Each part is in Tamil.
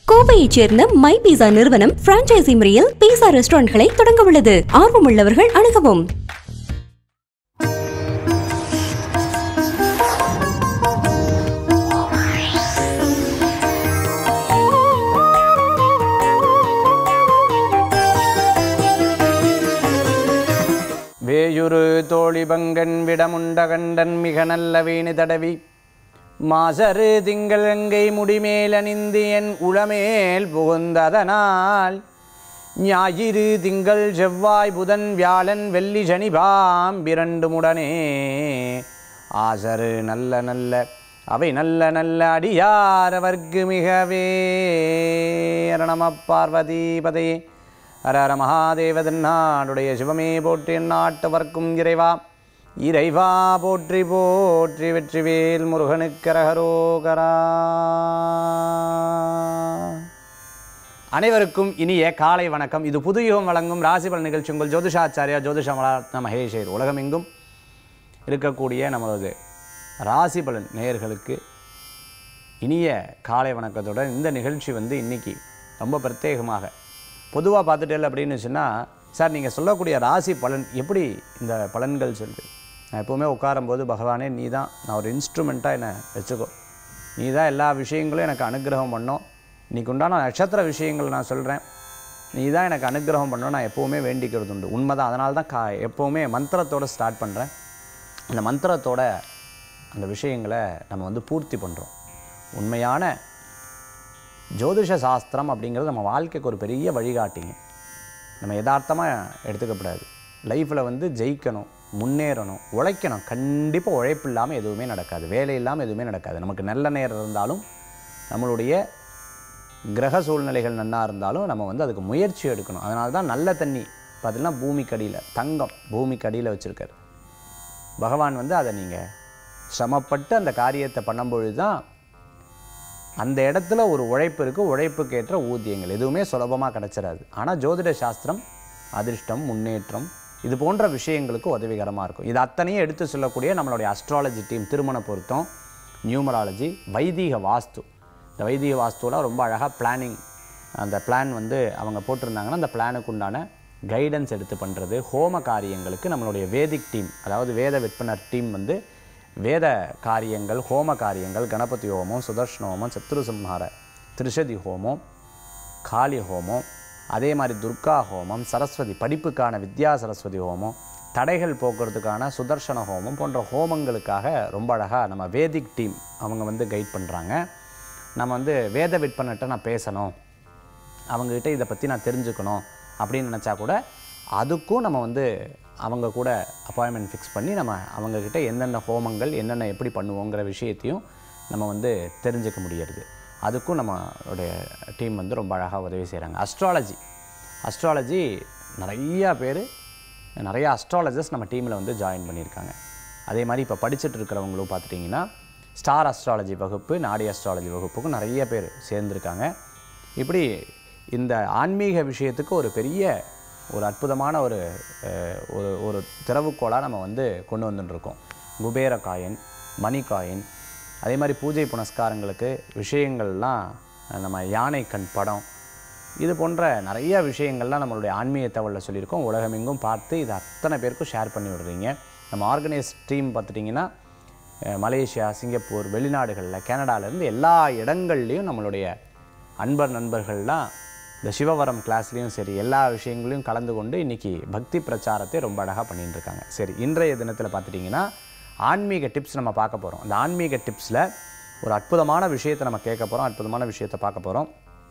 கோவையைச் சேர்ந்த மை பீஸா நிறுவனம் பிரான்ச்சைசி முறையில் பீஸா ரெஸ்டாரண்ட்களை தொடங்க உள்ளது ஆர்வமுள்ளவர்கள் அணுகவும் வேயுரு தோழிபங்கன் விடமுண்ட கண்டன் மிக நல்ல வீணு தடவி மாசரு திங்கள் கங்கை முடிமேல் அணிந்து என் உளமேல் புகுந்ததனால் ஞாயிறு திங்கள் செவ்வாய் புதன் வியாழன் வெள்ளி சனிபாம் பிரண்டுமுடனே ஆசரு நல்ல நல்ல அவை நல்ல நல்ல அடியாரவர்க்கு மிகவே நம பார்வதி பதையே ஹர ஹர மகாதேவதன் நாடுடைய சிவமே போற்றி நாட்டவர்க்கும் இறைவா இறைவா போற்றி போற்றி வெற்றிவேல் முருகனுக்கரகரோகரா அனைவருக்கும் இனிய காலை வணக்கம் இது புதுயுகம் வழங்கும் ராசிபலன் நிகழ்ச்சி உங்கள் ஜோதிஷாச்சாரியா ஜோதிஷமலாத்ன மகேஷர் உலகமெங்கும் இருக்கக்கூடிய நம்மளது ராசிபலன் நேயர்களுக்கு இனிய காலை வணக்கத்தோட இந்த நிகழ்ச்சி வந்து இன்னைக்கு ரொம்ப பிரத்யேகமாக பொதுவாக பார்த்துட்டேன் அப்படின்னு சொன்னால் சார் நீங்கள் சொல்லக்கூடிய ராசி பலன் எப்படி இந்த பலன்கள் சொல்லுது நான் எப்போவுமே உட்காரும்போது பகவானே நீ தான் நான் ஒரு இன்ஸ்ட்ருமெண்ட்டாக என்னை வச்சுக்கோ நீ தான் எல்லா விஷயங்களும் எனக்கு அனுகிரகம் பண்ணோம் இன்னைக்கு உண்டான நட்சத்திர விஷயங்கள் நான் சொல்கிறேன் நீ தான் எனக்கு அனுகிரகம் பண்ணணும் நான் எப்போவுமே வேண்டிக்கிறது உண்டு உண்மைதான் அதனால தான் கா எப்போவுமே மந்திரத்தோட ஸ்டார்ட் பண்ணுறேன் அந்த மந்திரத்தோட அந்த விஷயங்களை நம்ம வந்து பூர்த்தி பண்ணுறோம் உண்மையான ஜோதிஷ சாஸ்திரம் அப்படிங்கிறது நம்ம வாழ்க்கைக்கு ஒரு பெரிய வழிகாட்டிங்க நம்ம யதார்த்தமாக எடுத்துக்கப்படாது லைஃப்பில் வந்து ஜெயிக்கணும் முன்னேறணும் உழைக்கணும் கண்டிப்பாக உழைப்பு இல்லாமல் எதுவுமே நடக்காது வேலை இல்லாமல் எதுவுமே நடக்காது நமக்கு நல்ல நேரம் இருந்தாலும் நம்மளுடைய கிரக சூழ்நிலைகள் நன்னா இருந்தாலும் நம்ம வந்து அதுக்கு முயற்சி எடுக்கணும் அதனால தான் நல்ல தண்ணி பார்த்தீங்கன்னா பூமிக்கடியில் தங்கம் பூமிக்கடியில் வச்சுருக்காரு பகவான் வந்து அதை நீங்கள் சிரமப்பட்டு அந்த காரியத்தை பண்ணும்பொழுது தான் அந்த இடத்துல ஒரு உழைப்பு இருக்குது உழைப்புக்கேற்ற ஊதியங்கள் எதுவுமே சுலபமாக கிடச்சிடாது ஆனால் ஜோதிட சாஸ்திரம் அதிர்ஷ்டம் முன்னேற்றம் இது போன்ற விஷயங்களுக்கு உதவிகரமாக இருக்கும் இது அத்தனையும் எடுத்து சொல்லக்கூடிய நம்மளுடைய அஸ்ட்ராலஜி டீம் திருமண பொருத்தம் நியூமராலஜி வைதீக வாஸ்து இந்த வைதீக வாஸ்துவில் ரொம்ப அழகாக பிளானிங் அந்த பிளான் வந்து அவங்க போட்டிருந்தாங்கன்னா அந்த பிளானுக்கு உண்டான கைடன்ஸ் எடுத்து பண்ணுறது ஹோம காரியங்களுக்கு நம்மளுடைய வேதிக் டீம் அதாவது வேத விற்பனர் டீம் வந்து வேத காரியங்கள் ஹோம காரியங்கள் கணபதி ஹோமம் சுதர்ஷன ஹோமம் சத்ருசம்ஹார திரிஷதி ஹோமம் காளி ஹோமம் அதே மாதிரி துர்கா ஹோமம் சரஸ்வதி படிப்புக்கான வித்யா சரஸ்வதி ஹோமம் தடைகள் போக்குறதுக்கான சுதர்சன ஹோமம் போன்ற ஹோமங்களுக்காக ரொம்ப அழகாக நம்ம வேதிக் டீம் அவங்க வந்து கைட் பண்ணுறாங்க நம்ம வந்து வேத விற்பனர்கிட்ட நான் பேசணும் அவங்கக்கிட்ட இதை பற்றி நான் தெரிஞ்சுக்கணும் அப்படின்னு நினச்சா கூட அதுக்கும் நம்ம வந்து அவங்க கூட அப்பாயின்மெண்ட் ஃபிக்ஸ் பண்ணி நம்ம அவங்கக்கிட்ட என்னென்ன ஹோமங்கள் என்னென்ன எப்படி பண்ணுவோங்கிற விஷயத்தையும் நம்ம வந்து தெரிஞ்சுக்க முடியறது அதுக்கும் நம்மளுடைய டீம் வந்து ரொம்ப அழகாக உதவி செய்கிறாங்க அஸ்ட்ராலஜி அஸ்ட்ராலஜி நிறையா பேர் நிறைய அஸ்ட்ராலஜர்ஸ் நம்ம டீமில் வந்து ஜாயின் பண்ணியிருக்காங்க அதே மாதிரி இப்போ படிச்சுட்டு இருக்கிறவங்களும் பார்த்துட்டிங்கன்னா ஸ்டார் அஸ்ட்ராலஜி வகுப்பு நாடி அஸ்ட்ராலஜி வகுப்புக்கும் நிறைய பேர் சேர்ந்துருக்காங்க இப்படி இந்த ஆன்மீக விஷயத்துக்கு ஒரு பெரிய ஒரு அற்புதமான ஒரு அஹ், ஒரு ஒரு திறவுகோலாக நம்ம வந்து கொண்டு வந்துட்டுருக்கோம் குபேர காயின் மணி காயின் அதே மாதிரி பூஜை புனஸ்காரங்களுக்கு விஷயங்கள்லாம் அஹ், நம்ம யானை கண் படம் இது போன்ற நிறைய விஷயங்கள்லாம் நம்மளுடைய ஆன்மீக தகவலில் சொல்லியிருக்கோம் உலகமெங்கும் பார்த்து இது அத்தனை பேருக்கும் ஷேர் பண்ணி விடுறீங்க நம்ம ஆர்கனைஸ் டீம் பார்த்துட்டிங்கன்னா அஹ், மலேசியா சிங்கப்பூர் வெளிநாடுகளில் கனடாலேருந்து எல்லா இடங்கள்லையும் நம்மளுடைய அன்பர் நண்பர்கள்லாம் இந்த சிவவரம் கிளாஸ்லேயும் சரி எல்லா விஷயங்களையும் கலந்து கொண்டு இன்றைக்கி பக்தி பிரச்சாரத்தை ரொம்ப அழகாக பண்ணிட்டு இருக்காங்க சரி இன்றைய தினத்தில் பார்த்துட்டிங்கன்னா ஆன்மீக டிப்ஸ் நம்ம பார்க்க போகிறோம் அந்த ஆன்மீக டிப்ஸில் ஒரு அற்புதமான விஷயத்தை நம்ம கேட்க போகிறோம் அற்புதமான விஷயத்தை பார்க்க போகிறோம்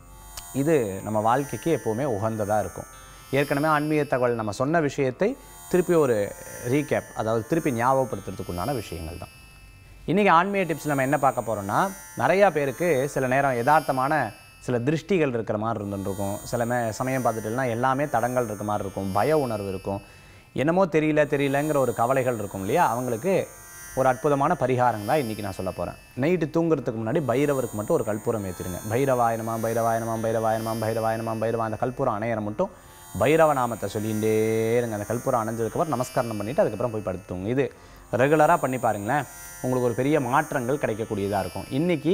இது நம்ம வாழ்க்கைக்கு எப்போவுமே உகந்ததாக இருக்கும் ஏற்கனவே ஆன்மீக தகவல் நம்ம சொன்ன விஷயத்தை திருப்பி ஒரு ரீகேப் அதாவது திருப்பி ஞாபகப்படுத்துறதுக்கு உண்டான விஷயங்கள் தான் இன்றைக்கி ஆன்மீக டிப்ஸ் நம்ம என்ன பார்க்க போகிறோம்னா நிறையா பேருக்கு சில நேரம் யதார்த்தமான சில திருஷ்டிகள் இருக்கிற மாதிரி இருந்துருக்கும் சில மே சமயம் பார்த்துட்டுனா எல்லாமே தடங்கள் இருக்க மாதிரி இருக்கும் பய உணர்வு இருக்கும் என்னமோ தெரியல தெரியலங்கிற ஒரு கவலைகள் இருக்கும் இல்லையா அவங்களுக்கு ஒரு அற்புதமான பரிகாரம் தான் இன்றைக்கி நான் சொல்ல போகிறேன் நைட்டு தூங்குறதுக்கு முன்னாடி பைரவருக்கு மட்டும் ஒரு கற்பூரம் ஏற்றிடுங்க பைரவாயனமா பைரவாயனமா பைரவாயனமா பைரவாயனமா பைரவா அந்த கற்பூரம் அணையிற மட்டும் பைரவ நாமத்தை சொல்லிகிட்டே இருங்க அந்த கற்பூரம் அணைஞ்சதுக்கப்புறம் நமஸ்காரம் பண்ணிவிட்டு அதுக்கப்புறம் போய் படுத்துங்க இது ரெகுலராக பண்ணி பாருங்களேன் உங்களுக்கு ஒரு பெரிய மாற்றங்கள் கிடைக்கக்கூடியதாக இருக்கும் இன்றைக்கி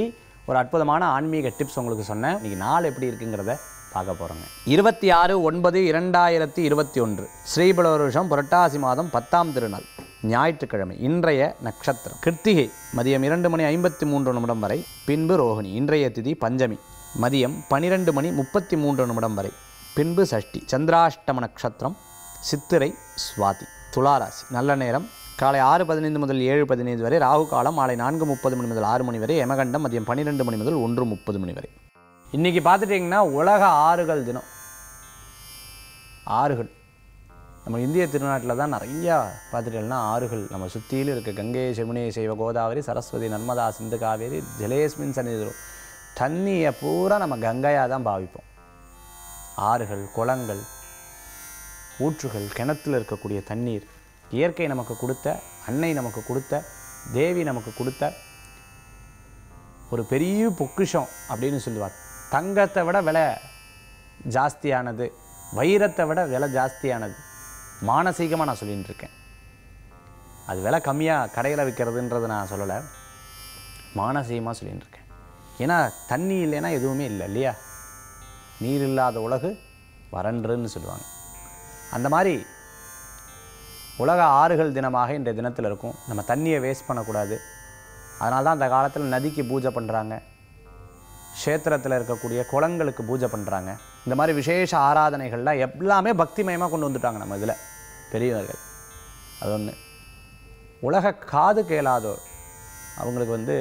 ஒரு அற்புதமான ஆன்மீக டிப்ஸ் உங்களுக்கு சொன்னேன் இன்னைக்கு நாள் எப்படி இருக்குங்கிறத பார்க்க போகிறோங்க இருபத்தி ஆறு ஒன்பது இரண்டாயிரத்தி இருபத்தி ஒன்று ஸ்ரீபல வருஷம் புரட்டாசி மாதம் பத்தாம் திருநாள் ஞாயிற்றுக்கிழமை இன்றைய நட்சத்திரம் கிருத்திகை மதியம் இரண்டு மணி ஐம்பத்தி மூன்று நிமிடம் வரை பின்பு ரோகிணி இன்றைய திதி பஞ்சமி மதியம் பனிரெண்டு மணி முப்பத்தி மூன்று நிமிடம் வரை பின்பு சஷ்டி சந்திராஷ்டம நட்சத்திரம் சித்திரை சுவாதி துளாராசி நல்ல நேரம் காலை ஆறு பதினைந்து முதல் ஏழு பதினைந்து வரை ராகு காலம் மாலை நான்கு முப்பது மணி முதல் ஆறு மணி வரை யமகண்டம் மதியம் பன்னிரெண்டு மணி முதல் ஒன்று முப்பது மணி வரை இன்றைக்கி பார்த்துட்டிங்கன்னா உலக ஆறுகள் தினம் ஆறுகள் நம்ம இந்திய திருநாட்டில் தான் நிறையா பார்த்துட்டீங்கன்னா ஆறுகள் நம்ம சுற்றிலும் இருக்க கங்கை செமுனி செய்வ கோதாவரி சரஸ்வதி நர்மதா சிந்து காவேரி ஜலேஸ்மின் சன்னிதி தண்ணியை பூரா நம்ம கங்கையாக தான் பாவிப்போம் ஆறுகள் குளங்கள் ஊற்றுகள் கிணத்துல இருக்கக்கூடிய தண்ணீர் இயற்கை நமக்கு கொடுத்த அன்னை நமக்கு கொடுத்த தேவி நமக்கு கொடுத்த ஒரு பெரிய பொக்கிஷம் அப்படின்னு சொல்லுவார் தங்கத்தை விட விலை ஜாஸ்தியானது வைரத்தை விட விலை ஜாஸ்தியானது மானசீகமாக நான் சொல்லிட்டு இருக்கேன் அது விலை கம்மியாக கடையில் விற்கிறதுன்றது நான் சொல்லலை மானசீகமாக சொல்லிட்டு இருக்கேன் ஏன்னா தண்ணி இல்லைன்னா எதுவுமே இல்லை இல்லையா நீர் இல்லாத உலகு வறண்டுன்னு சொல்லுவாங்க அந்த மாதிரி உலக ஆறுகள் தினமாக இன்றைய தினத்தில் இருக்கும் நம்ம தண்ணியை வேஸ்ட் பண்ணக்கூடாது அதனால தான் அந்த காலத்தில் நதிக்கு பூஜை பண்ணுறாங்க க்ஷேத்திரத்தில் இருக்கக்கூடிய குளங்களுக்கு பூஜை பண்ணுறாங்க இந்த மாதிரி விசேஷ ஆராதனைகள்லாம் எல்லாமே பக்திமயமாக கொண்டு வந்துட்டாங்க நம்ம இதில் பெரியவர்கள் அது ஒன்று உலக காது கேளாதோர் அவங்களுக்கு வந்து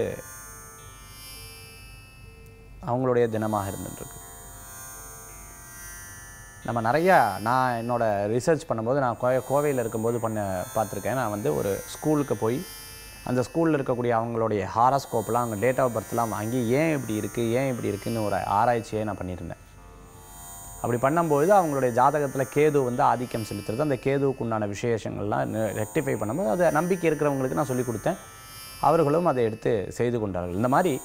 அவங்களுடைய தினமாக இருந்துட்டுருக்கு நம்ம நிறையா நான் என்னோட ரிசர்ச் பண்ணும்போது நான் கோ கோவையில் இருக்கும்போது பண்ண பார்த்துருக்கேன் நான் வந்து ஒரு ஸ்கூலுக்கு போய் அந்த ஸ்கூலில் இருக்கக்கூடிய அவங்களுடைய ஹாராஸ்கோப்லாம் அவங்க டேட் ஆஃப் பர்த்லாம் வாங்கி ஏன் இப்படி இருக்குது ஏன் இப்படி இருக்குன்னு ஒரு ஆராய்ச்சியை நான் பண்ணியிருந்தேன் அப்படி பண்ணும்போது அவங்களுடைய ஜாதகத்தில் கேது வந்து ஆதிக்கம் செலுத்துறது அந்த கேதுவுக்கு உண்டான விசேஷங்கள்லாம் ரெக்டிஃபை பண்ணும்போது அதை நம்பிக்கை இருக்கிறவங்களுக்கு நான் சொல்லிக் கொடுத்தேன் அவர்களும் அதை எடுத்து செய்து கொண்டார்கள் இந்த மாதிரி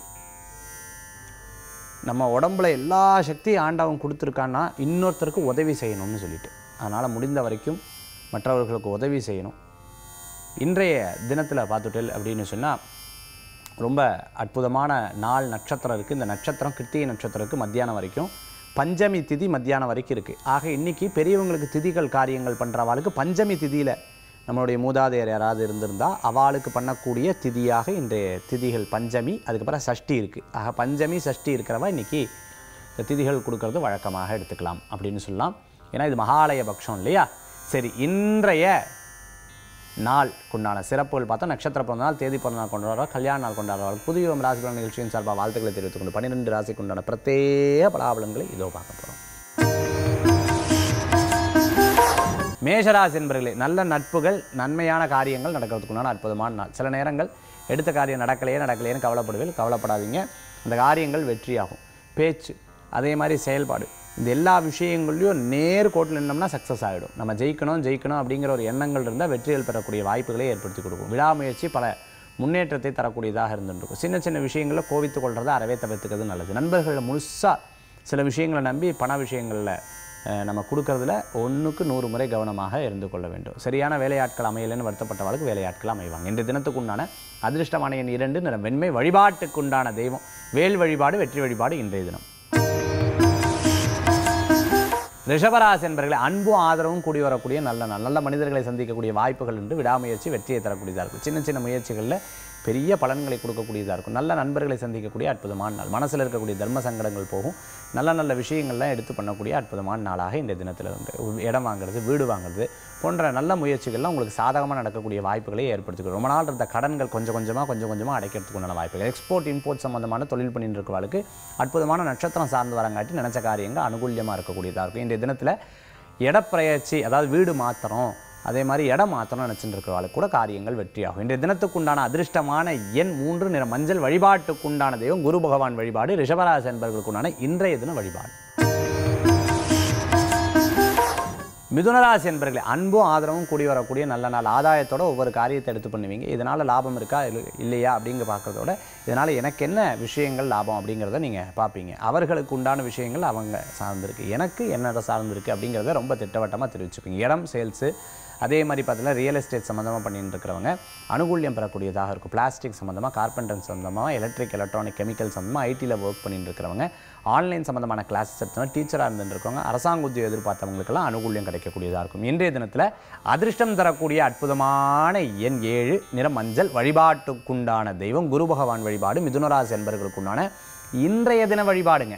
நம்ம உடம்புல எல்லா சக்தியும் ஆண்டவன் கொடுத்துருக்கான்னா இன்னொருத்தருக்கு உதவி செய்யணும்னு சொல்லிட்டு அதனால் முடிந்த வரைக்கும் மற்றவர்களுக்கு உதவி செய்யணும் இன்றைய தினத்தில் பார்த்துட்டல் அப்படின்னு சொன்னால் ரொம்ப அற்புதமான நாள் நட்சத்திரம் இருக்குது இந்த நட்சத்திரம் கிருத்திகை நட்சத்திரம் இருக்குது மத்தியானம் வரைக்கும் பஞ்சமி திதி மத்தியானம் வரைக்கும் இருக்குது ஆக இன்றைக்கி பெரியவங்களுக்கு திதிகள் காரியங்கள் பண்ணுறவாளுக்கு பஞ்சமி திதியில் நம்மளுடைய மூதாதையர் யாராவது இருந்திருந்தால் அவளுக்கு பண்ணக்கூடிய திதியாக இன்றைய திதிகள் பஞ்சமி அதுக்கப்புறம் சஷ்டி இருக்குது ஆக பஞ்சமி சஷ்டி இருக்கிறவா இன்றைக்கி இந்த திதிகள் கொடுக்கறது வழக்கமாக எடுத்துக்கலாம் அப்படின்னு சொல்லலாம் ஏன்னா இது மகாலய பக்ஷம் இல்லையா சரி இன்றைய நாளுக்குண்டான சிறப்புகள் பார்த்தா நட்சத்திர பிறந்த நாள் தேதி பிறந்த நாள் கொண்டாடுறோம் கல்யாண நாள் கொண்டாடுறோம் புதிய ராசி பலன் நிகழ்ச்சியின் சார்பாக வாழ்த்துக்களை தெரிவித்துக் கொண்டு பன்னிரெண்டு ராசிக்கு உண்டான பிரத்யேக பலாபலன்களை இதோ பார்க்க போகிறோம் மேஷராசி என்பர்களே நல்ல நட்புகள் நன்மையான காரியங்கள் நடக்கிறதுக்குண்டான அற்புதமான நாள் சில நேரங்கள் எடுத்த காரியம் நடக்கலையே நடக்கலையேன்னு கவலைப்படுவேன் கவலைப்படாதீங்க அந்த காரியங்கள் வெற்றியாகும் பேச்சு அதே மாதிரி செயல்பாடு இந்த எல்லா விஷயங்கள்லையும் நேர் கோட்டில் நின்னோம்னா சக்ஸஸ் ஆகிடும் நம்ம ஜெயிக்கணும் ஜெயிக்கணும் அப்படிங்கிற ஒரு எண்ணங்கள் இருந்தால் வெற்றிகள் பெறக்கூடிய வாய்ப்புகளை ஏற்படுத்தி கொடுக்கும் விடாமுயற்சி பல முன்னேற்றத்தை தரக்கூடியதாக இருந்துருக்கும் சின்ன சின்ன விஷயங்களில் கோவித்து கொள்றதை அறவே தவிர்த்துக்கிறது நல்லது நண்பர்கள் முழுசாக சில விஷயங்களை நம்பி பண விஷயங்களில் அஹ், நம்ம கொடுக்கறதுல ஒன்றுக்கு நூறு முறை கவனமாக இருந்து கொள்ள வேண்டும் சரியான வேலையாட்கள் அமையலைன்னு வருத்தப்பட்டவர்களுக்கு வேலையாட்கள் அமைவாங்க இன்றைய தினத்துக்குண்டான அதிர்ஷ்டமான எண் இரண்டு நிறம் வெண்மை வழிபாட்டுக்குண்டான தெய்வம் வேல் வழிபாடு வெற்றி வழிபாடு இன்றைய தினம் ரிஷபராசி என்பவர்களை அன்பும் ஆதரவும் கூடி வரக்கூடிய நல்ல நாள் நல்ல மனிதர்களை சந்திக்கக்கூடிய வாய்ப்புகள் உண்டு விடாமுயற்சி வெற்றியை தரக்கூடியதாக இருக்கும் சின்ன சின்ன முயற்சிகளில் பெரிய பலன்களை கொடுக்கக்கூடியதாக இருக்கும் நல்ல நண்பர்களை சந்திக்கக்கூடிய அற்புதமான நாள் மனசில் இருக்கக்கூடிய தர்ம சங்கடங்கள் போகும் நல்ல நல்ல விஷயங்கள்லாம் எடுத்து பண்ணக்கூடிய அற்புதமான நாளாக இந்த தினத்தில் உண்டு ஒரு இடம் வாங்குறது வீடு வாங்குறது போன்ற நல்ல முயற்சிகள்லாம் உங்களுக்கு சாதகமாக நடக்கக்கூடிய வாய்ப்புகளை ஏற்படுத்திக்கும் ரொம்ப நாள் இருந்த கடன்கள் கொஞ்சம் கொஞ்சமாக கொஞ்சம் கொஞ்சமாக அடைக்கிறதுக்கு உண்டான வாய்ப்புகள் எக்ஸ்போர்ட் இம்போர்ட் சம்மந்தமான தொழில் பண்ணிட்டு இருக்கவளுக்கு அற்புதமான நட்சத்திரம் சார்ந்து வரங்காட்டி நினச்ச காரியங்கள் அனுகூல்யமாக இருக்கக்கூடியதாக இருக்கும் இன்றைய தினத்தில் இடப்பிரயற்சி அதாவது வீடு மாத்திரம் அதே மாதிரி இடம் மாத்திரம் நினச்சிட்டு இருக்கிறவளுக்கு கூட காரியங்கள் வெற்றியாகும் இன்றைய தினத்துக்குண்டான அதிர்ஷ்டமான எண் மூன்று நிற மஞ்சள் வழிபாட்டுக்குண்டான தெய்வம் குரு பகவான் வழிபாடு ரிஷபராசி என்பவர்களுக்குண்டான இன்றைய தின வழிபாடு மிதுனராசி என்பர்களே அன்பும் ஆதரவும் கூடி வரக்கூடிய நல்ல நாள் ஆதாயத்தோட ஒவ்வொரு காரியத்தை எடுத்து பண்ணுவீங்க இதனால் லாபம் இருக்கா இல்ல- இல்லையா அப்படிங்க பார்க்குறதோட இதனால் எனக்கு என்ன விஷயங்கள் லாபம் அப்படிங்கிறத நீங்கள் பார்ப்பீங்க அவர்களுக்கு உண்டான விஷயங்கள் அவங்க சார்ந்திருக்கு எனக்கு என்னோட சார்ந்திருக்கு அப்படிங்கிறத ரொம்ப திட்டவட்டமாக தெரிவிச்சுப்பீங்க இடம் சேல்ஸு அதே மாதிரி பார்த்தீங்கன்னா ரியல் எஸ்டேட் சம்மந்தமாக பண்ணிட்டு இருக்கிறவங்க அனுகூல்யம் பெறக்கூடியதாக இருக்கும் பிளாஸ்டிக் சம்மந்தமாக கார்பெண்டர் சம்மந்தமாக எலக்ட்ரிக் எலக்ட்ரானிக் கெமிக்கல் சம்மந்தமாக ஐடியில் ஒர்க் பண்ணிட்டு இருக்கிறவங்க ஆன்லைன் சம்மந்தமான கிளாஸஸ் எடுத்தவங்க டீச்சராக இருந்துட்டு இருக்கவங்க அரசாங்க உத்தியோகம் எதிர்பார்த்தவங்களுக்கெல்லாம் அனுகூல்யம் கிடைக்கக்கூடியதாக இருக்கும் இன்றைய தினத்தில் அதிர்ஷ்டம் தரக்கூடிய அற்புதமான எண் ஏழு நிறம் மஞ்சள் வழிபாட்டுக்குண்டான தெய்வம் குரு பகவான் வழிபாடு மிதுனராசி என்பவர்களுக்குண்டான இன்றைய தின வழிபாடுங்க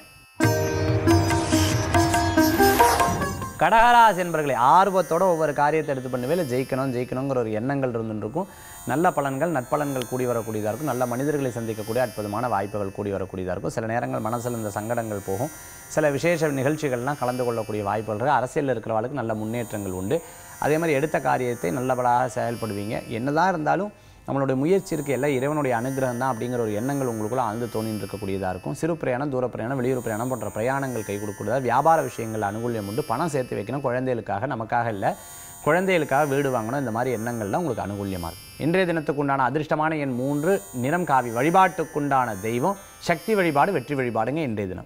கடகராசி என்பர்களே ஆர்வத்தோட ஒவ்வொரு காரியத்தை எடுத்து பண்ணுவேல ஜெயிக்கணும் ஜெயிக்கணுங்கிற ஒரு எண்ணங்கள் இருந்துட்டு இருக்கும் நல்ல பலன்கள் நற்பலன்கள் கூடி வரக்கூடியதாக இருக்கும் நல்ல மனிதர்களை சந்திக்கக்கூடிய அற்புதமான வாய்ப்புகள் கூடி வரக்கூடியதாக இருக்கும் சில நேரங்கள் மனசில் இந்த சங்கடங்கள் போகும் சில விசேஷ நிகழ்ச்சிகள்லாம் கலந்து கொள்ளக்கூடிய வாய்ப்புகள் இருக்குது அரசியலில் இருக்கிறவர்களுக்கு நல்ல முன்னேற்றங்கள் உண்டு அதே மாதிரி எடுத்த காரியத்தை நல்லபடாக செயல்படுவீங்க என்னதான் இருந்தாலும் நம்மளுடைய முயற்சி இருக்கு எல்லாம் இறைவனுடைய அனுகிரகம் தான் அப்படிங்கிற ஒரு எண்ணங்கள் உங்களுக்குள்ள ஆழ்ந்து தோணின்னு இருக்கக்கூடியதாக இருக்கும் சிறு பிரயாணம் தூர பிரயாணம் வெளியூர் பிரயாணம் போன்ற பிரயாணங்கள் கை கொடுக்கக்கூடியதாக வியாபார விஷயங்கள் அனுகூல்யம் உண்டு பணம் சேர்த்து வைக்கணும் குழந்தைகளுக்காக நமக்காக இல்லை குழந்தைகளுக்காக வீடு வாங்கணும் இந்த மாதிரி எண்ணங்கள்லாம் உங்களுக்கு அனுகூல்யமாக இருக்கும் இன்றைய தினத்துக்கு உண்டான அதிர்ஷ்டமான எண் மூன்று நிறம் காவி வழிபாட்டுக்குண்டான தெய்வம் சக்தி வழிபாடு வெற்றி வழிபாடுங்க இன்றைய தினம்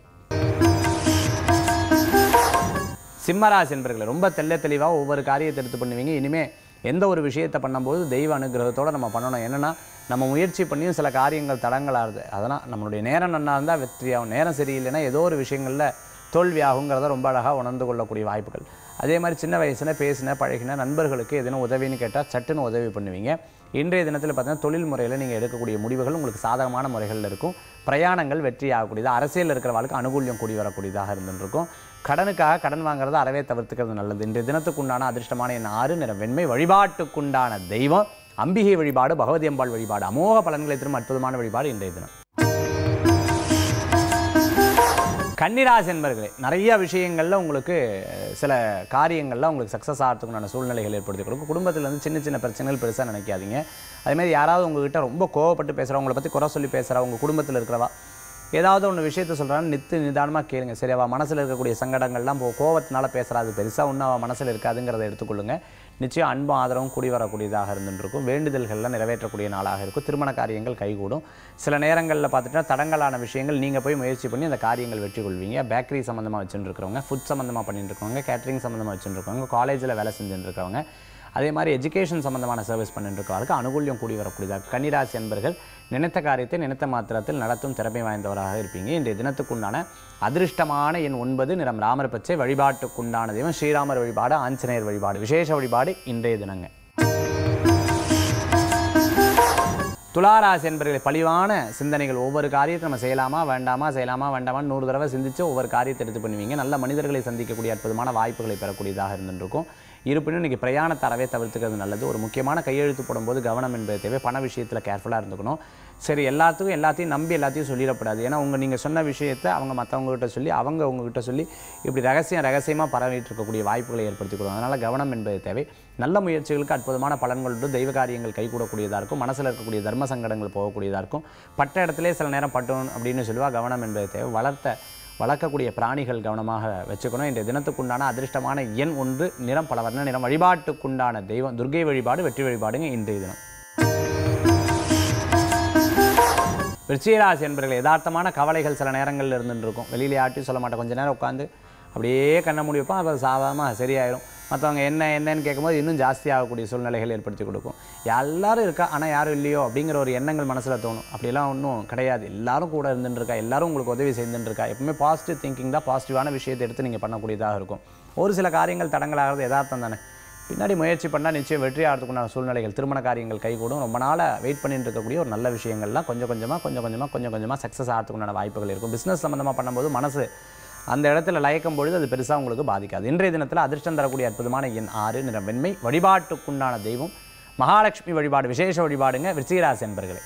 சிம்மராசி என்பர்களை ரொம்ப தெள்ள தெளிவாக ஒவ்வொரு காரியத்தை எடுத்து பண்ணுவீங்க இனிமே எந்த ஒரு விஷயத்தை பண்ணும்போது தெய்வ அனுகிரகத்தோட நம்ம பண்ணணும் என்னன்னா நம்ம முயற்சி பண்ணியும் சில காரியங்கள் தடங்களாகுது அதெல்லாம் நம்மளுடைய நேரம் நன்னா இருந்தால் வெற்றியாகும் நேரம் சரியில்லைன்னா ஏதோ ஒரு விஷயங்களில் தோல்வியாகுங்கிறத ரொம்ப அழகாக உணர்ந்து கொள்ளக்கூடிய வாய்ப்புகள் அதே மாதிரி சின்ன வயசுல பேசின பழகின நண்பர்களுக்கு எதனா உதவின்னு கேட்டால் சட்டுன்னு உதவி பண்ணுவீங்க இன்றைய தினத்தில் பார்த்தீங்கன்னா தொழில் முறையில் நீங்கள் எடுக்கக்கூடிய முடிவுகள் உங்களுக்கு சாதகமான முறைகளில் இருக்கும் பிரயாணங்கள் வெற்றி ஆகக்கூடியது அரசியலில் இருக்கிறவர்களுக்கு அனுகூல்யம் கூடி வரக்கூடியதாக இருந்துருக்கும் கடனுக்காக கடன் வாங்குறதை அறவே தவிர்த்துக்கிறது நல்லது இன்றைய தினத்துக்குண்டான அதிர்ஷ்டமான என் ஆறு நிறம் வெண்மை வழிபாட்டுக்குண்டான தெய்வம் அம்பிகை வழிபாடு பகவதி அம்பாள் வழிபாடு அமோக பலன்களை தரும் அற்புதமான வழிபாடு இன்றைய தினம் கன்னிராசி என்பர்களே நிறைய விஷயங்களில் உங்களுக்கு அஹ், சில காரியங்களில் உங்களுக்கு சக்ஸஸ் ஆகிறதுக்குண்டான சூழ்நிலைகள் ஏற்படுத்தி கொடுக்கும் குடும்பத்தில் வந்து சின்ன சின்ன பிரச்சனைகள் பெருசாக நினைக்காதீங்க அதேமாதிரி யாராவது உங்ககிட்ட ரொம்ப கோவப்பட்டு பேசுகிறவங்கள பற்றி குறை சொல்லி பேசுகிறா உங்கள் குடும்பத்தில் இருக்கிறவா ஏதாவது ஒன்று விஷயத்த சொல்கிறான்னு நித்து நிதானமாக கேளுங்க சரி அவள் மனசில் இருக்கக்கூடிய சங்கடங்கள்லாம் போ கோவத்தினால பேசுகிறா அது பெருசாக ஒன்றும் அவள் மனசில் இருக்காதுங்கிறத எடுத்துக்கொள்ளுங்க நிச்சயம் அன்பும் ஆதரவும் கூடி வரக்கூடியதாக இருந்துருக்கும் வேண்டுதல்கள்லாம் நிறைவேற்றக்கூடிய நாளாக இருக்கும் திருமண காரியங்கள் கைகூடும் சில நேரங்களில் பார்த்துட்டா தடங்கலான விஷயங்கள் நீங்கள் போய் முயற்சி பண்ணி அந்த காரியங்கள் வெற்றி கொள்வீங்க பேக்கரி சம்மந்தமாக வச்சுட்டு இருக்கிறவங்க ஃபுட் சம்மந்தமாக பண்ணிட்டு இருக்கவங்க கேட்டரிங் சம்மந்தமாக வச்சுட்டு இருக்கவங்க காலேஜில் வேலை செஞ்சுட்டு இருக்கவங்க அதே மாதிரி எஜுகேஷன் சம்மந்தமான சர்வீஸ் பண்ணிட்டு இருக்கவங்களுக்கு அனுகூல்யம் கூடி வரக்கூடியதாக கன்னிராசி என்பர்கள் நினைத்த காரியத்தை நினைத்த மாத்திரத்தில் நடத்தும் திறமை வாய்ந்தவராக இருப்பீங்க இன்றைய தினத்துக்குண்டான அதிர்ஷ்டமான எண் ஒன்பது நிறம் ராமர் பச்சை வழிபாட்டுக்குண்டான தெய்வம் ஸ்ரீராமர் வழிபாடு ஆஞ்சநேயர் வழிபாடு விசேஷ வழிபாடு இன்றைய தினங்க துளாராசி என்பர்களை பழிவான சிந்தனைகள் ஒவ்வொரு காரியத்தை நம்ம செய்யலாமா வேண்டாமா செய்யலாமா வேண்டாமான்னு நூறு தடவை சிந்திச்சு ஒவ்வொரு காரியத்தை எடுத்து பண்ணுவீங்க நல்ல மனிதர்களை சந்திக்கக்கூடிய அற்புதமான வாய்ப்புகளை பெறக்கூடியதாக இருந்துருக்கும் இருப்பினும் இன்றைக்கி பிரயாணத்தை அறவே தவிர்த்துக்கிறது நல்லது ஒரு முக்கியமான கையெழுத்து போடும்போது கவனம் என்பது தேவை பண விஷயத்தில் கேர்ஃபுல்லாக இருந்துக்கணும் சரி எல்லாத்துக்கும் எல்லாத்தையும் நம்பி எல்லாத்தையும் சொல்லிடக்கூடாது ஏன்னா உங்கள் நீங்கள் சொன்ன விஷயத்தை அவங்க மற்றவங்ககிட்ட சொல்லி அவங்க உங்ககிட்ட சொல்லி இப்படி ரகசியம் ரகசியமாக பரவிட்டு இருக்கக்கூடிய வாய்ப்புகளை ஏற்படுத்தி கொடுக்கும் அதனால் கவனம் என்பது தேவை நல்ல முயற்சிகளுக்கு அற்புதமான பலன்கள் உண்டு தெய்வ காரியங்கள் கைகூடக்கூடியதாக இருக்கும் மனசில் இருக்கக்கூடிய தர்ம சங்கடங்கள் போகக்கூடியதாக இருக்கும் பட்ட இடத்திலே சில நேரம் பட்டும் அப்படின்னு சொல்லுவா கவனம் என்பது தேவை வளர்த்த வளர்க்கக்கூடிய பிராணிகள் கவனமாக வச்சுக்கணும் இன்றைய தினத்துக்குண்டான அதிர்ஷ்டமான எண் ஒன்று நிறம் பல வர்ண நிறம் வழிபாட்டுக்குண்டான தெய்வம் துர்க்கை வழிபாடு வெற்றி வழிபாடுங்க இன்றைய தினம் விருச்சிகராசி என்பர்கள் யதார்த்தமான கவலைகள் சில நேரங்களில் இருந்துட்டு இருக்கும் வெளியில யார்ட்டையும் சொல்ல மாட்டேன் கொஞ்ச நேரம் உட்காந்து அப்படியே கண்ணை மூடி வைப்போம் அப்புறம் சாதாரணமாக சரியாயிரும் மற்றவங்க என்ன என்னன்னு கேட்கும்போது இன்னும் ஜாஸ்தி ஆகக்கூடிய சூழ்நிலைகள் ஏற்படுத்தி கொடுக்கும் எல்லாரும் இருக்கா ஆனால் யாரும் இல்லையோ அப்படிங்கிற ஒரு எண்ணங்கள் மனசில் தோணும் அப்படிலாம் ஒன்றும் கிடையாது எல்லாரும் கூட இருந்துட்டு இருக்கா எல்லாரும் உங்களுக்கு உதவி செய்துட்டு இருக்கா எப்பவுமே பாசிட்டிவ் திங்கிங் தான் பாசிட்டிவான விஷயத்தை எடுத்து நீங்கள் பண்ணக்கூடியதாக இருக்கும் ஒரு சில காரியங்கள் தடங்களாகிறது யதார்த்தம் தானே பின்னாடி முயற்சி பண்ணால் நிச்சயம் வெற்றி ஆகிறதுக்குண்டான சூழ்நிலைகள் திருமண காரியங்கள் கைகூடும் ரொம்ப நாளாக வெயிட் பண்ணிட்டு இருக்கக்கூடிய ஒரு நல்ல விஷயங்கள்லாம் கொஞ்சம் கொஞ்சமாக கொஞ்சம் கொஞ்சமாக கொஞ்சம் கொஞ்சமாக சக்ஸஸ் ஆகிறதுக்குண்டான வாய்ப்புகள் இருக்கும் பிஸ்னஸ் சம்மந்தமாக பண்ணும்போது மனசு அந்த இடத்துல லயக்கும் பொழுது அது பெருசாக உங்களுக்கு பாதிக்காது இன்றைய தினத்தில் அதிர்ஷ்டம் தரக்கூடிய அற்புதமான எண் ஆறு நிறம் வெண்மை வழிபாட்டுக்குண்டான தெய்வம் மகாலட்சுமி வழிபாடு விசேஷ வழிபாடுங்க விருச்சிகராசி என்பர்களே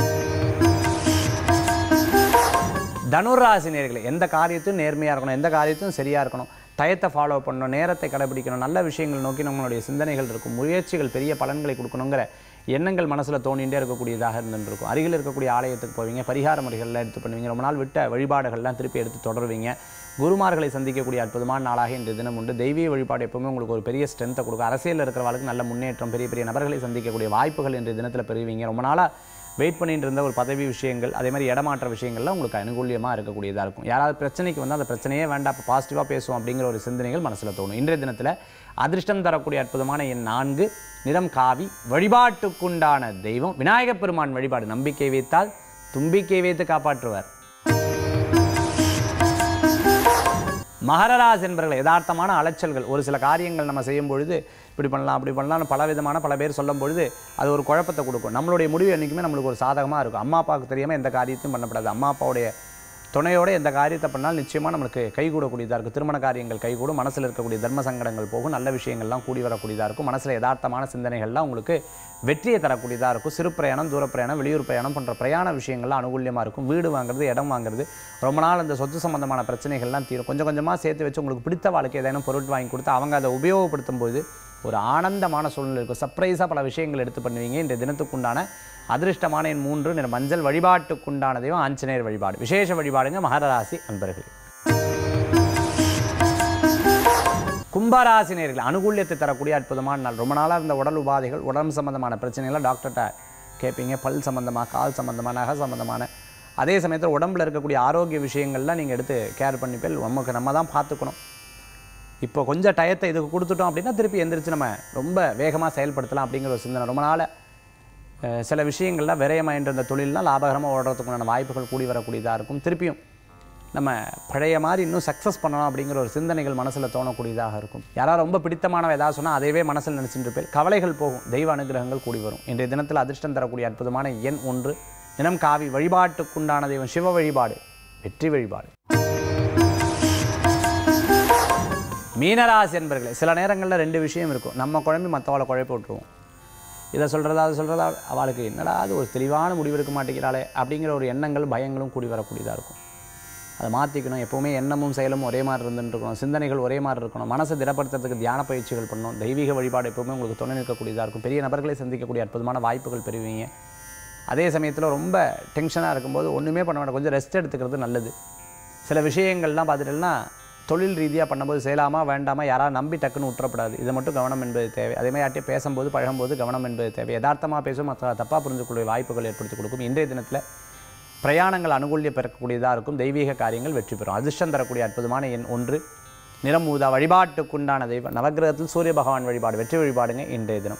தனுராசி நேர்களே எந்த காரியத்தையும் நேர்மையாக இருக்கணும் எந்த காரியத்தையும் சரியாக இருக்கணும் டயத்தை ஃபாலோ பண்ணணும் நேரத்தை கடைபிடிக்கணும் நல்ல விஷயங்கள் நோக்கி நம்மளுடைய சிந்தனைகள் இருக்கும் முயற்சிகள் பெரிய பலன்களை கொடுக்கணுங்கிற எண்ணங்கள் மனசில் தோணிகிட்டே இருக்கக்கூடியதாக இருந்துருக்கும் அருகில் இருக்கக்கூடிய ஆலயத்துக்கு போவீங்க பரிகார முறைகள்லாம் எடுத்து பண்ணுவீங்க ரொம்ப நாள் விட்ட வழிபாடுகள்லாம் திருப்பி எடுத்து தொடருவீங்க குருமார்களை சந்திக்கக்கூடிய அற்புதமான நாளாக இன்றைய தினம் உண்டு தெய்வீக வழிபாடு எப்பவுமே உங்களுக்கு ஒரு பெரிய ஸ்ட்ரென்த்தை கொடுக்கும் அரசியலில் இருக்கிறவங்களுக்கு நல்ல முன்னேற்றம் பெரிய பெரிய நபர்களை சந்திக்கக்கூடிய வாய்ப்புகள் இன்றைய தினத்தில் பெறுவீங்க ரொம்ப நாளாக வெயிட் பண்ணிட்டு இருந்த ஒரு பதவி விஷயங்கள் அதே மாதிரி இடமாற்ற விஷயங்கள்லாம் உங்களுக்கு அனுகூலியமாக இருக்கக்கூடியதாக இருக்கும் யாராவது பிரச்சனைக்கு வந்து அந்த பிரச்சனையே வேண்டாம் இப்போ பாசிட்டிவாக பேசுவோம் அப்படிங்கிற ஒரு சிந்தனைகள் மனசில் தோணும் இன்றைய தினத்தில் அதிர்ஷ்டம் தரக்கூடிய அற்புதமான எண் நான்கு நிறம் காவி வழிபாட்டுக்குண்டான தெய்வம் விநாயகப் பெருமான் வழிபாடு நம்பிக்கை வைத்தால் தும்பிக்கை வைத்து காப்பாற்றுவார் மகரராசி என்பவர்கள் யதார்த்தமான அலைச்சல்கள் ஒரு சில காரியங்கள் நம்ம செய்யும் பொழுது இப்படி பண்ணலாம் அப்படி பண்ணலாம்னு பல விதமான பல பேர் சொல்லும் பொழுது அது ஒரு குழப்பத்தை கொடுக்கும் நம்மளுடைய முடிவு என்றைக்குமே நம்மளுக்கு ஒரு சாதகமாக இருக்கும் அம்மா அப்பாவுக்கு தெரியாமல் எந்த காரியத்தையும் பண்ணப்படாது அம்மா அப்பாவுடைய துணையோட எந்த காரியத்தை பண்ணாலும் நிச்சயமாக நம்மளுக்கு கைகூடக்கூடியதாக இருக்கும் திருமண காரியங்கள் கைகூடும் மனசில் இருக்கக்கூடிய தர்ம சங்கடங்கள் போகும் நல்ல விஷயங்கள்லாம் கூடி வரக்கூடியதாக இருக்கும் மனசில் யதார்த்தமான சிந்தனைகள்லாம் உங்களுக்கு வெற்றியை தரக்கூடியதாக இருக்கும் சிறு பிரயாணம் தூர பிரயாணம் வெளியூர் பிரயாணம் போன்ற பிரயாண விஷயங்கள்லாம் அனுகூல்யமாக இருக்கும் வீடு வாங்குறது இடம் வாங்குறது ரொம்ப நாள் அந்த சொத்து சம்பந்தமான பிரச்சனைகள்லாம் தீரும் கொஞ்சம் கொஞ்சமாக சேர்த்து வச்சு உங்களுக்கு பிடித்த வாழ்க்கை ஏதேனும் பொருள் வாங்கி கொடுத்து அவங்க அதை உபயோகப்படுத்தும் போது ஒரு ஆனந்தமான சூழ்நிலை இருக்கும் சர்ப்ரைஸாக பல விஷயங்கள் எடுத்து பண்ணுவீங்க இந்த தினத்துக்குண்டான அதிர்ஷ்டமான எண் மூன்று நிற மஞ்சள் வழிபாட்டுக்குண்டான தெய்வம் ஆஞ்சநேயர் வழிபாடு விசேஷ வழிபாடுங்க மகர அன்பர்களே கும்பராசி நேர்கள் அனுகூல்யத்தை தரக்கூடிய அற்புதமான நாள் ரொம்ப நாளாக இருந்த உடல் உபாதைகள் உடம்பு சம்பந்தமான பிரச்சனைகளை டாக்டர்கிட்ட கேட்பீங்க பல் சம்பந்தமாக கால் சம்பந்தமான நகை சம்பந்தமான அதே சமயத்தில் உடம்புல இருக்கக்கூடிய ஆரோக்கிய விஷயங்கள்லாம் நீங்கள் எடுத்து கேர் பண்ணிப்பேல் நமக்கு நம்ம தான் பார்த்துக்கணும் இப்போ கொஞ்சம் டயத்தை இதுக்கு கொடுத்துட்டோம் அப்படின்னா திருப்பி எந்திரிச்சு நம்ம ரொம்ப வேகமாக செயல்படுத்தலாம் அப்படிங்கிற ஒரு சிந்தனை ரொம்ப நாள் அஹ், சில விஷயங்கள்லாம் விரயமாயின்ற இந்த தொழில்லாம் லாபகரமாக ஓடுறதுக்குண்டான வாய்ப்புகள் கூடி வரக்கூடியதாக இருக்கும் திருப்பியும் நம்ம பழைய மாதிரி இன்னும் சக்ஸஸ் பண்ணணும் அப்படிங்கிற ஒரு சிந்தனைகள் மனசில் தோணக்கூடியதாக இருக்கும் யாராவது ரொம்ப பிடித்தமானவ ஏதாவது சொன்னால் அதையவே மனசில் நினச்சிட்டு இருப்பேன் கவலைகள் போகும் தெய்வ அனுகிரகங்கள் கூடி வரும் இன்றைய தினத்தில் அதிர்ஷ்டம் தரக்கூடிய அற்புதமான எண் ஒன்று தினம் காவி வழிபாட்டுக்குண்டான தெய்வம் சிவ வழிபாடு வெற்றி வழிபாடு மீனராசி என்பர்களே சில நேரங்களில் ரெண்டு விஷயம் இருக்கும் நம்ம குழம்பி மற்றவளை குழப்பி விட்டுருவோம் இதை சொல்கிறதா அது சொல்கிறதா அவளுக்கு என்னடா அது ஒரு தெளிவான முடிவு எடுக்க மாட்டேங்கிறாளே அப்படிங்கிற ஒரு எண்ணங்கள் பயங்களும் கூடி வரக்கூடியதாக இருக்கும் அதை மாற்றிக்கணும் எப்போவுமே எண்ணமும் செயலும் ஒரே மாதிரி இருந்துட்டு இருக்கணும் சிந்தனைகள் ஒரே மாதிரி இருக்கணும் மனசை திடப்படுத்துறதுக்கு தியான பயிற்சிகள் பண்ணணும் தெய்வீக வழிபாடு எப்போவுமே உங்களுக்கு துணை நிற்கக்கூடியதாக இருக்கும் பெரிய நபர்களை சந்திக்கக்கூடிய அற்புதமான வாய்ப்புகள் பெறுவீங்க அதே சமயத்தில் ரொம்ப டென்ஷனாக இருக்கும்போது ஒன்றுமே பண்ண வேண்டாம் கொஞ்சம் ரெஸ்ட் எடுத்துக்கிறது நல்லது சில விஷயங்கள்லாம் பார்த்துட்டோம்னா தொழில் ரீதியாக பண்ணும்போது செய்யலாமா வேண்டாமா யாராவது நம்பி டக்குன்னு விட்டுறப்படாது இது மட்டும் கவனம் என்பது தேவை அதே மாதிரி யார்ட்டையும் பேசும்போது பழகும்போது கவனம் என்பது தேவை யதார்த்தமாக பேசும் மற்ற தப்பாக புரிஞ்சுக்கொள்ள வாய்ப்புகள் ஏற்படுத்தி கொடுக்கும் இன்றைய தினத்தில் பிரயாணங்கள் அனுகூல்ய பெறக்கூடியதாக இருக்கும் தெய்வீக காரியங்கள் வெற்றி பெறும் அதிர்ஷ்டம் தரக்கூடிய அற்புதமான எண் ஒன்று நிறம் ஊதா வழிபாட்டுக்குண்டான தெய்வம் நவக்கிரகத்தில் சூரிய பகவான் வழிபாடு வெற்றி வழிபாடுங்க இன்றைய தினம்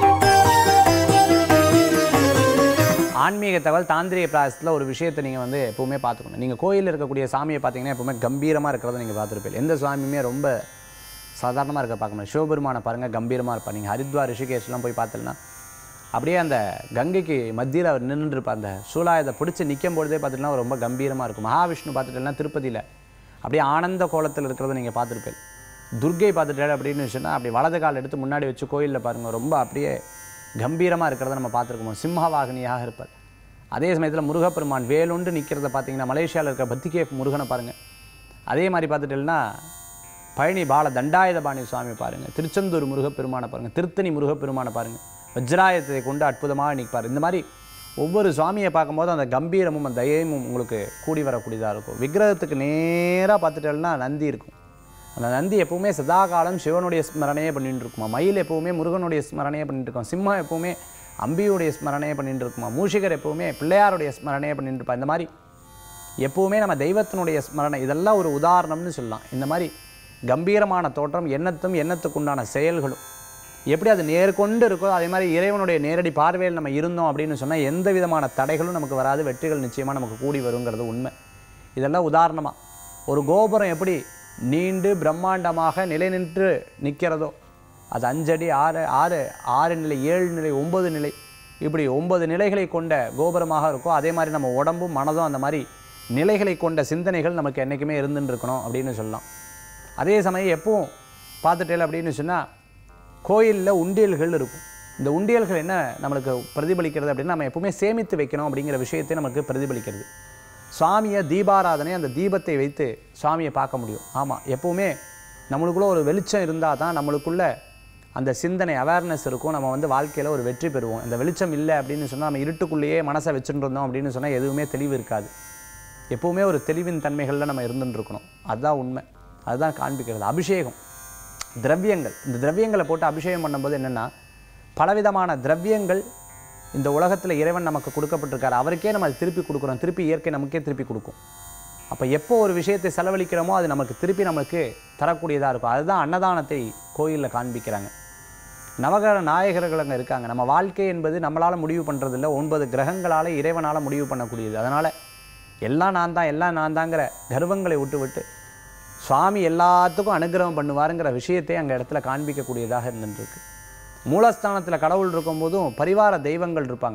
ஆன்மீக தகவல் தாந்திரிக பிராசத்தில் ஒரு விஷயத்தை நீங்கள் வந்து எப்பவுமே பார்த்துக்கணும் நீங்கள் கோயிலில் இருக்கக்கூடிய சாமியை பார்த்தீங்கன்னா எப்பவுமே கம்பீரமாக இருக்கிறத நீங்கள் பார்த்துருப்பீங்க எந்த சுவாமியுமே ரொம்ப சாதாரணமாக இருக்க பார்க்க முடியாது சிவபெருமானை பாருங்கள் கம்பீரமாக இருப்பார் நீங்கள் ஹரித்வார் ரிஷிகேஷ்லாம் போய் பார்த்தீங்கன்னா அப்படியே அந்த கங்கைக்கு மத்தியில் அவர் நின்றுருப்பார் அந்த சூலாயத்தை பிடிச்சி நிற்கும் பொழுதே பார்த்துட்டுனா ரொம்ப கம்பீரமாக இருக்கும் மகாவிஷ்ணு பார்த்துட்டேன்னா திருப்பதியில் அப்படியே ஆனந்த கோலத்தில் இருக்கிறத நீங்கள் பார்த்துருப்பேன் துர்க்கை பார்த்துட்டாரு அப்படின்னு சொன்னால் அப்படி வலது கால் எடுத்து முன்னாடி வச்சு கோயிலில் பாருங்கள் ரொம்ப அப்படியே கம்பீரமாக இருக்கிறத நம்ம பார்த்துருக்கோம் சிம்மவாகினியாக இருப்பார் அதே சமயத்தில் முருகப்பெருமான் வேலுண்டு நிற்கிறத பார்த்தீங்கன்னா மலேசியாவில் இருக்க பத்திகே முருகனை பாருங்கள் அதே மாதிரி பார்த்துட்டேன்னா பழனி பால தண்டாயுதபாணி சுவாமி பாருங்கள் திருச்செந்தூர் முருகப்பெருமானை பாருங்கள் திருத்தணி முருகப்பெருமானை பாருங்கள் வஜ்ராயத்தை கொண்டு அற்புதமாக நிற்பார் இந்த மாதிரி ஒவ்வொரு சுவாமியை பார்க்கும்போது அந்த கம்பீரமும் அந்த தயமும் உங்களுக்கு கூடி வரக்கூடியதாக இருக்கும் விக்கிரகத்துக்கு நேராக பார்த்துட்டேன்னா நந்தி இருக்கும் அந்த நந்தி எப்பவுமே சதாகாலம் சிவனுடைய ஸ்மரணையே பண்ணிட்டு இருக்குமா மயில் எப்பவுமே முருகனுடைய ஸ்மரணையே பண்ணிட்டு இருக்கும் சிம்மம் எப்பவுமே அம்பியுடைய ஸ்மரணையே பண்ணிட்டு இருக்குமா மூஷிகர் எப்பவுமே பிள்ளையாருடைய ஸ்மரணையே பண்ணிட்டு இருப்பா இந்த மாதிரி எப்பவுமே நம்ம தெய்வத்தினுடைய ஸ்மரணை இதெல்லாம் ஒரு உதாரணம்னு சொல்லலாம் இந்த மாதிரி கம்பீரமான தோற்றம் எண்ணத்தும் எண்ணத்துக்குண்டான செயல்களும் எப்படி அது நேர்கொண்டு இருக்கோ அதே மாதிரி இறைவனுடைய நேரடி பார்வையில் நம்ம இருந்தோம் அப்படின்னு சொன்னால் எந்த விதமான தடைகளும் நமக்கு வராது வெற்றிகள் நிச்சயமாக நமக்கு கூடி வருங்கிறது உண்மை இதெல்லாம் உதாரணமாக ஒரு கோபுரம் எப்படி நீண்டு பிரம்மாண்டமாக நிலை நின்று நிற்கிறதோ அது அஞ்சடி ஆறு ஆறு ஆறு நிலை ஏழு நிலை ஒன்பது நிலை இப்படி ஒன்பது நிலைகளை கொண்ட கோபுரமாக இருக்கும் அதே மாதிரி நம்ம உடம்பும் மனதும் அந்த மாதிரி நிலைகளை கொண்ட சிந்தனைகள் நமக்கு என்றைக்குமே இருந்துட்டு இருக்கணும் அப்படின்னு சொல்லலாம் அதே சமயம் எப்பவும் பார்த்துட்டேல் அப்படின்னு சொன்னால் கோயிலில் உண்டியல்கள் இருக்கும் இந்த உண்டியல்கள் என்ன நம்மளுக்கு பிரதிபலிக்கிறது அப்படின்னா நம்ம எப்பவுமே சேமித்து வைக்கணும் அப்படிங்கிற விஷயத்தை நமக்கு பிரதிபலிக்கிறது சுவாமியை தீபாராதனை அந்த தீபத்தை வைத்து சுவாமியை பார்க்க முடியும் ஆமாம் எப்பவுமே நம்மளுக்குள்ள ஒரு வெளிச்சம் இருந்தால் தான் நம்மளுக்குள்ள அந்த சிந்தனை அவேர்னஸ் இருக்கும் நம்ம வந்து வாழ்க்கையில் ஒரு வெற்றி பெறுவோம் இந்த வெளிச்சம் இல்லை அப்படின்னு சொன்னால் நம்ம இருட்டுக்குள்ளேயே மனசை வச்சுட்டு இருந்தோம் அப்படின்னு சொன்னால் எதுவுமே தெளிவு இருக்காது எப்பவுமே ஒரு தெளிவின் தன்மைகளில் நம்ம இருந்துட்டு இருக்கணும் அதுதான் உண்மை அதுதான் காண்பிக்கிறது அபிஷேகம் திரவியங்கள் இந்த திரவியங்களை போட்டு அபிஷேகம் பண்ணும்போது என்னென்னா பலவிதமான திரவியங்கள் இந்த உலகத்தில் இறைவன் நமக்கு கொடுக்கப்பட்டிருக்காரு அவருக்கே நம்ம அதை திருப்பி கொடுக்குறோம் திருப்பி இயற்கை நமக்கே திருப்பி கொடுக்கும் அப்போ எப்போ ஒரு விஷயத்தை செலவழிக்கிறோமோ அது நமக்கு திருப்பி நமக்கு தரக்கூடியதாக இருக்கும் அதுதான் அன்னதானத்தை கோயிலில் காண்பிக்கிறாங்க நவகிரக நாயகர்கள் அங்கே இருக்காங்க நம்ம வாழ்க்கை என்பது நம்மளால் முடிவு பண்ணுறதில்ல ஒன்பது கிரகங்களால் இறைவனால் முடிவு பண்ணக்கூடியது அதனால் எல்லாம் நான் தான் எல்லாம் நான் தாங்கிற கர்வங்களை விட்டு விட்டு சுவாமி எல்லாத்துக்கும் அனுகிரகம் பண்ணுவாருங்கிற விஷயத்தை அங்கே இடத்துல காண்பிக்கக்கூடியதாக இருந்துருக்கு மூலஸ்தானத்தில் கடவுள் இருக்கும்போதும் பரிவார தெய்வங்கள் இருப்பாங்க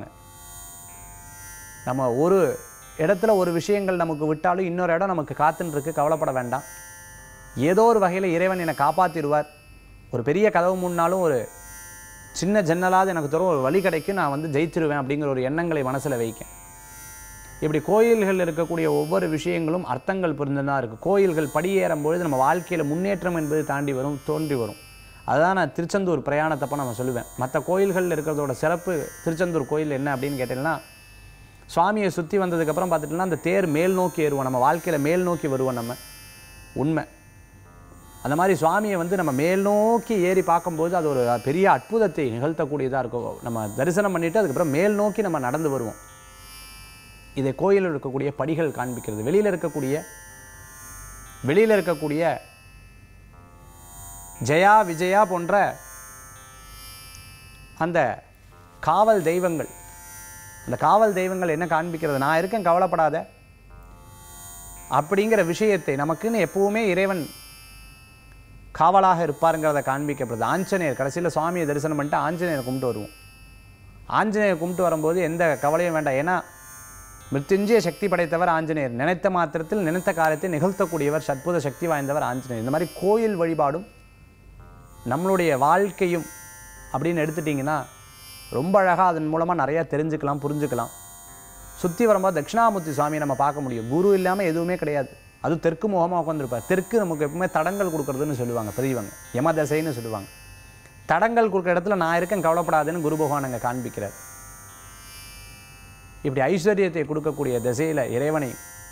நம்ம ஒரு இடத்துல ஒரு விஷயங்கள் நமக்கு விட்டாலும் இன்னொரு இடம் நமக்கு காத்துன்னு இருக்கு கவலைப்பட வேண்டாம் ஏதோ ஒரு வகையில் இறைவன் என்னை காப்பாற்றிடுவார் ஒரு பெரிய கதவு முன்னாலும் ஒரு சின்ன ஜன்னலாவது எனக்கு தரும் ஒரு வழி கிடைக்கும் நான் வந்து ஜெயிச்சிருவேன் அப்படிங்கிற ஒரு எண்ணங்களை மனசில் வைக்கேன் இப்படி கோயில்கள் இருக்கக்கூடிய ஒவ்வொரு விஷயங்களும் அர்த்தங்கள் புரிந்துதான் இருக்குது கோயில்கள் படியேறும் பொழுது நம்ம வாழ்க்கையில் முன்னேற்றம் என்பது தாண்டி வரும் தோன்றி வரும் அதுதான் நான் திருச்செந்தூர் பிரயாணத்தப்போ நம்ம சொல்லுவேன் மற்ற கோயில்கள் இருக்கிறதோட சிறப்பு திருச்செந்தூர் கோயில் என்ன அப்படின்னு கேட்டீங்கன்னா சுவாமியை சுற்றி வந்ததுக்கப்புறம் பார்த்துட்டோம்னா அந்த தேர் மேல் நோக்கி ஏறுவோம் நம்ம வாழ்க்கையில் மேல் நோக்கி வருவோம் நம்ம உண்மை அந்த மாதிரி சுவாமியை வந்து நம்ம மேல் நோக்கி ஏறி பார்க்கும்போது அது ஒரு பெரிய அற்புதத்தை நிகழ்த்தக்கூடியதாக இருக்கும் நம்ம தரிசனம் பண்ணிவிட்டு அதுக்கப்புறம் மேல் நோக்கி நம்ம நடந்து வருவோம் இதை கோயிலில் இருக்கக்கூடிய படிகள் காண்பிக்கிறது வெளியில் இருக்கக்கூடிய வெளியில் இருக்கக்கூடிய ஜெயா விஜயா போன்ற அந்த காவல் தெய்வங்கள் அந்த காவல் தெய்வங்கள் என்ன காண்பிக்கிறது நான் இருக்கேன் கவலைப்படாத அப்படிங்கிற விஷயத்தை நமக்குன்னு எப்பவுமே இறைவன் காவலாக இருப்பாருங்கிறத காண்பிக்கப்படுது ஆஞ்சநேயர் கடைசியில் சுவாமியை தரிசனம் பண்ணிட்டு ஆஞ்சநேயர் கும்பிட்டு வருவோம் ஆஞ்சநேயர் கும்பிட்டு வரும்போது எந்த கவலையும் வேண்டாம் ஏன்னா மிருத்யுஞ்சய சக்தி படைத்தவர் ஆஞ்சநேயர் நினைத்த மாத்திரத்தில் நினைத்த காரியத்தை நிகழ்த்தக்கூடியவர் சற்புத சக்தி வாய்ந்தவர் ஆஞ்சநேயர் இந்த மாதிரி கோயில் வழிபாடும் நம்மளுடைய வாழ்க்கையும் அப்படின்னு எடுத்துட்டிங்கன்னா ரொம்ப அழகாக அதன் மூலமாக நிறையா தெரிஞ்சுக்கலாம் புரிஞ்சுக்கலாம் சுற்றி வரும்போது தட்சிணாமூர்த்தி சுவாமியை நம்ம பார்க்க முடியும் குரு இல்லாமல் எதுவுமே கிடையாது அது தெற்கு முகமாக உட்காந்துருப்பார் தெற்கு நமக்கு எப்பவுமே தடங்கள் கொடுக்குறதுன்னு சொல்லுவாங்க பெரியவங்க யமதசைன்னு சொல்லுவாங்க தடங்கள் கொடுக்குற இடத்துல நான் இருக்கேன் கவலைப்படாதுன்னு குரு பகவான் அங்கே காண்பிக்கிறார் இப்படி ஐஸ்வர்யத்தை கொடுக்கக்கூடிய திசையில் இறைவனை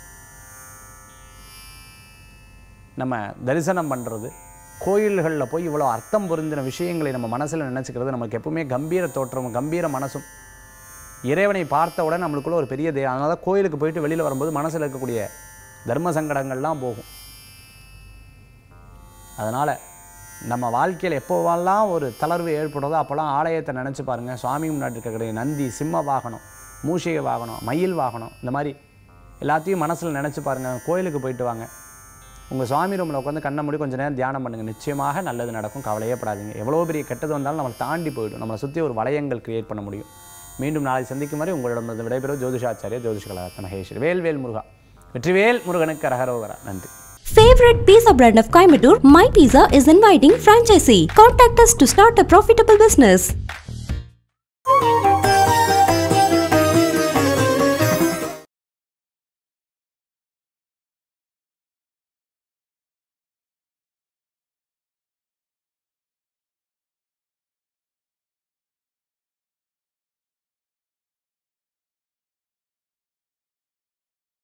நம்ம தரிசனம் பண்ணுறது கோயில்களில் போய் இவ்வளோ அர்த்தம் பொருந்தின விஷயங்களை நம்ம மனசில் நினச்சிக்கிறது நமக்கு எப்பவுமே கம்பீர தோற்றமும் கம்பீர மனசும் இறைவனை பார்த்தவுடன் நம்மளுக்குள்ள ஒரு பெரிய தெய்வம் அதனால தான் கோயிலுக்கு போயிட்டு வெளியில் வரும்போது மனசில் இருக்கக்கூடிய தர்ம சங்கடங்கள்லாம் போகும் அதனால் நம்ம வாழ்க்கையில் எப்போவெல்லாம் ஒரு தளர்வு ஏற்படுறதோ அப்போல்லாம் ஆலயத்தை நினச்சி பாருங்கள் சுவாமி முன்னாடி இருக்கக்கூடிய நந்தி சிம்ம வாகனம் மூஷிக வாகனம் மயில் வாகனம் இந்த மாதிரி எல்லாத்தையும் மனசில் நினச்சி பாருங்கள் கோயிலுக்கு போயிட்டு வாங்க உங்கள் சுவாமி ரூமில் உட்காந்து கண்ணை மூடி கொஞ்சம் நேரம் தியானம் பண்ணுங்கள் நிச்சயமாக நல்லது நடக்கும் கவலையே படாதீங்க எவ்வளோ பெரிய கெட்டது வந்தாலும் நம்மளை தாண்டி போயிடும் நம்மளை சுற்றி ஒரு வளையங்கள் கிரியேட் பண்ண முடியும் மீண்டும் நாளை சந்திக்கும் வரை உங்களிடம் விடைபெறும் ஜோதிஷாச்சாரிய ஜோதிஷ கலாரத்ன மகேஸ்வரி வேல்வேல் முருகா வெற்றிவேல் முருகனுக்கு ரகரோகரா நன்றி Favorite pizza brand of Coimbatore, My Pizza is inviting franchisee. Contact us to start a profitable business.